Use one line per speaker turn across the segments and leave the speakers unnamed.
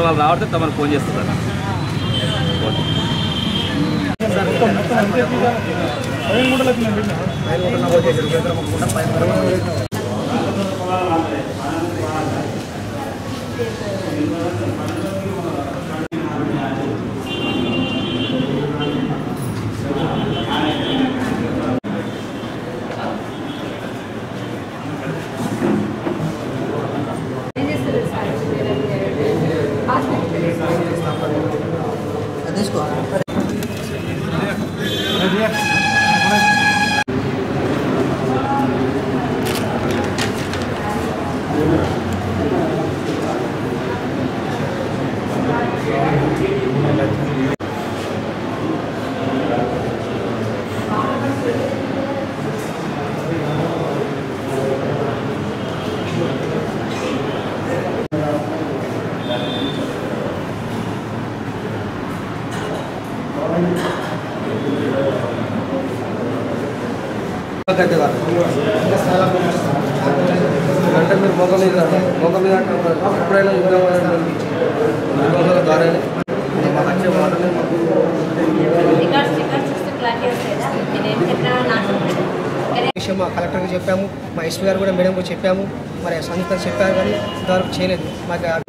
వాళ్ళు రావట్లేదు తమను ఫోన్ చేస్తున్నారు
అంటే మీరు మొగ మీద మొగ మీద అంటున్నారు. ఎప్పుడైనా యుద్ధం యుద్ధాల ద్వారానే మాకు వచ్చే మాటలే మాకు
రికార్డ్స్ రికార్డ్స్ చూస్తే క్లారిటీ వస్తాయా నేను ఏం చెప్పినా నాకు
విషయం మా కలెక్టర్కి చెప్పాము మా ఎస్పీ గారు కూడా మేడంకు చెప్పాము మరి సంయుక్త చెప్పారు కానీ ఇంతవరకు చేయలేదు మాకు ఆ-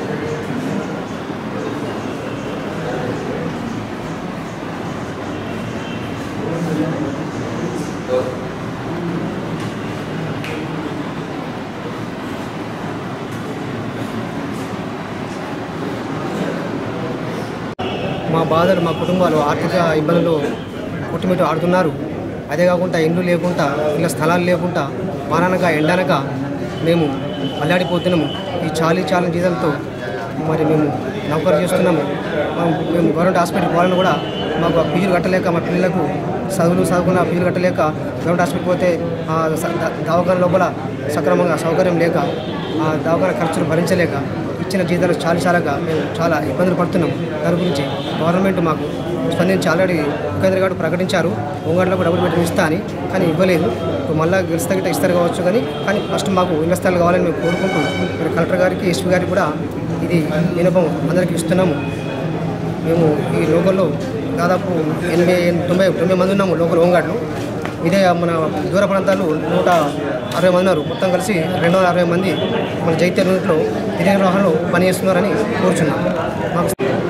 మా బాధలు మా కుటుంబాలు ఆర్థిక ఇబ్బందులు కొట్టుమిట్టు ఆడుతున్నారు అదే కాకుండా ఇండ్లు లేకుండా ఇళ్ళ స్థలాలు లేకుండా వాననక ఎండనక మేము అల్లాడిపోతున్నాము ఈ చాలీ చాలని జీతంతో మరి మేము నౌకరు చేస్తున్నాము మా- మేము గవర్నమెంట్ హాస్పిటల్ పోవాలని కూడా మాకు ఆ ఫీజులు కట్టలేక మా పిల్లలకు చదువులు చదువుకున్న ఫీజులు కట్టలేక గవర్నమెంట్ హాస్పిటల్ పోతే ఆ స- ద- దవాఖాన లోపల సక్రమంగా సౌకర్యం లేక ఆ దవాఖాన ఖర్చులు భరించలేక ఇచ్చిన జీతాలు చాలా చాలాగా మేము చాలా ఇబ్బందులు పడుతున్నాం దాని గురించి గవర్నమెంట్ మాకు స్పందించి ఆల్రెడీ ముఖ్యమంత్రి గారు ప్రకటించారు ఉంగట్లో డబ్బులు పెట్టి ఇస్తా అని కానీ ఇవ్వలేదు ఇప్పుడు మళ్ళీ గెలిస్తే గిట్ట ఇస్తారు కావచ్చు కానీ కానీ ఫస్ట్ మాకు ఇళ్ల స్థలాలు కావాలని మేము కోరుకుంటూ మరి కలెక్టర్ గారికి ఎస్పీ గారికి కూడా ఇది వినపం అందరికీ ఇస్తున్నాము మేము ఈ లోకల్లో దాదాపు ఎనభై తొంభై తొంభై మంది ఉన్నాము లోకల్ హోంగార్డులు ఇదే మన దూర ప్రాంతాలు నూట అరవై మంది ఉన్నారు మొత్తం కలిసి రెండు వందల అరవై మంది మన జైత్య యూనిట్లో విధి నిర్వహణలో పనిచేస్తున్నారని కోరుచున్నాం మాకు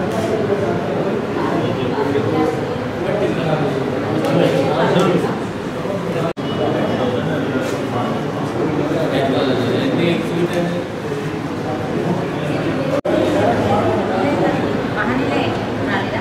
మహనీలే రాలేదా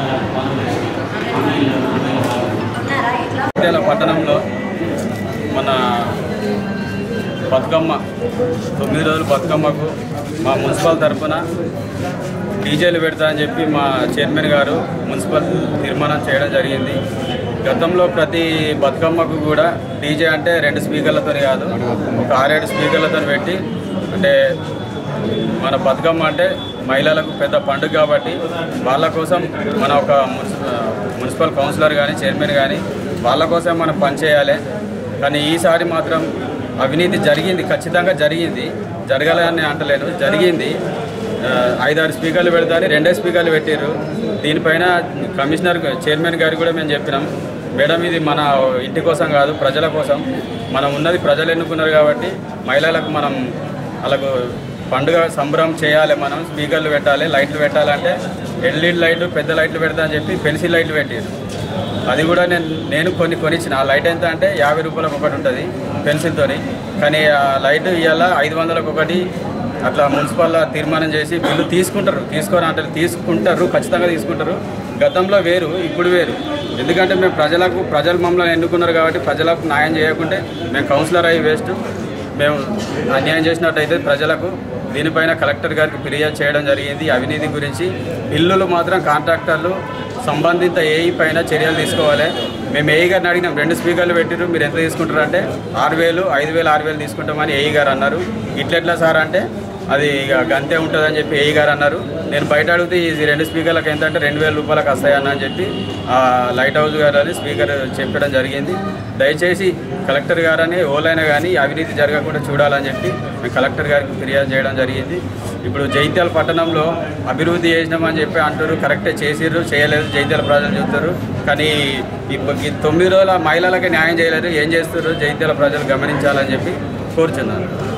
ఉన్నారా ఇట్లా
ఇటీవల పట్టణంలో మన బతుకమ్మ తొమ్మిది రోజుల బతుకమ్మకు మా మున్సిపల్ తరఫున డీజేలు పెడతా అని చెప్పి మా చైర్మన్ గారు మున్సిపల్ తీర్మానం చేయడం జరిగింది గతంలో ప్రతి బతుకమ్మకు కూడా డీజే అంటే రెండు స్పీకర్లతో కాదు ఒక ఆరేడు స్పీకర్లతో పెట్టి అంటే మన బతుకమ్మ అంటే మహిళలకు పెద్ద పండుగ కాబట్టి వాళ్ళ కోసం మన ఒక మున్సి- మున్సిపల్ కౌన్సిలర్ కానీ చైర్మన్ కానీ వాళ్ళ కోసం మనం పనిచేయాలి కానీ ఈసారి మాత్రం అవినీతి జరిగింది ఖచ్చితంగా జరిగింది జరగాలని అంటలేను జరిగింది ఆ, ఐదారు స్పీకర్లు పెడతారు రెండే స్పీకర్లు పెట్టారు దీనిపైన కమిషనర్ చైర్మన్ గారికి కూడా మేము చెప్పినాం మేడం ఇది మన ఇంటి కోసం కాదు ప్రజల కోసం మనం ఉన్నది ప్రజలు ఎన్నుకున్నారు కాబట్టి మహిళలకు మనం వాళ్ళకు పండుగ సంబరం చేయాలి మనం స్పీకర్లు పెట్టాలి లైట్లు పెట్టాలంటే ఎల్ఈడి లైట్లు పెద్ద లైట్లు పెడతా అని చెప్పి పెన్సిల్ లైట్లు పెట్టారు అది కూడా నేను నేను కొన్ని కొనిచ్చిన ఆ లైట్ ఎంత అంటే యాభై రూపాయలకు ఒకటి ఉంటుంది పెన్సిల్తోని కానీ ఆ లైట్ ఇవాళ ఐదు వందలకు ఒకటి అట్లా మున్సిపల్ తీర్మానం చేసి బిల్లు తీసుకుంటారు తీసుకోరు అంటే తీసుకుంటారు ఖచ్చితంగా తీసుకుంటారు గతంలో వేరు ఇప్పుడు వేరు ఎందుకంటే మేము ప్రజలకు ప్రజలు మమ్మల్ని ఎన్నుకున్నారు కాబట్టి ప్రజలకు న్యాయం చేయకుంటే మేము కౌన్సిలర్ అయ్యి వేస్ట్ మేము అన్యాయం చేసినట్టయితే ప్రజలకు దీనిపైన కలెక్టర్ గారికి ఫిర్యాదు చేయడం జరిగింది అవినీతి గురించి ఇల్లులు మాత్రం కాంట్రాక్టర్లు సంబంధిత ఏఈ పైన చర్యలు తీసుకోవాలి మేము ఏఈ గారిని అడిగినాం రెండు స్పీకర్లు పెట్టిరు మీరు ఎంత తీసుకుంటారు అంటే ఆరు వేలు ఐదు వేలు ఆరు వేలు తీసుకుంటామని ఏఈ గారు అన్నారు ఇట్లెట్లా సార్ అంటే అది ఇక గంతే ఉంటుందని చెప్పి ఏఈ గారు అన్నారు నేను బయట అడిగితే ఈ రెండు స్పీకర్లకు ఎంత అంటే రెండు వేల రూపాయలకు వస్తాయన్న అని చెప్పి ఆ లైట్ హౌస్ గారు అని స్పీకర్ చెప్పడం జరిగింది దయచేసి కలెక్టర్ గారని ఓలైనా కానీ అవినీతి జరగకుండా చూడాలని చెప్పి మేము కలెక్టర్ గారికి ఫిర్యాదు చేయడం జరిగింది ఇప్పుడు జైత్యాల పట్టణంలో అభివృద్ధి చేసినామని చెప్పి అంటారు కరెక్టే చేసిర్రు చేయలేదు జైత్యాల ప్రజలు చూస్తారు కానీ ఇప్పుడు ఈ తొమ్మిది రోజుల మహిళలకి న్యాయం చేయలేదు ఏం చేస్తారు జైత్యాల ప్రజలు గమనించాలని చెప్పి కోరుచున్నాను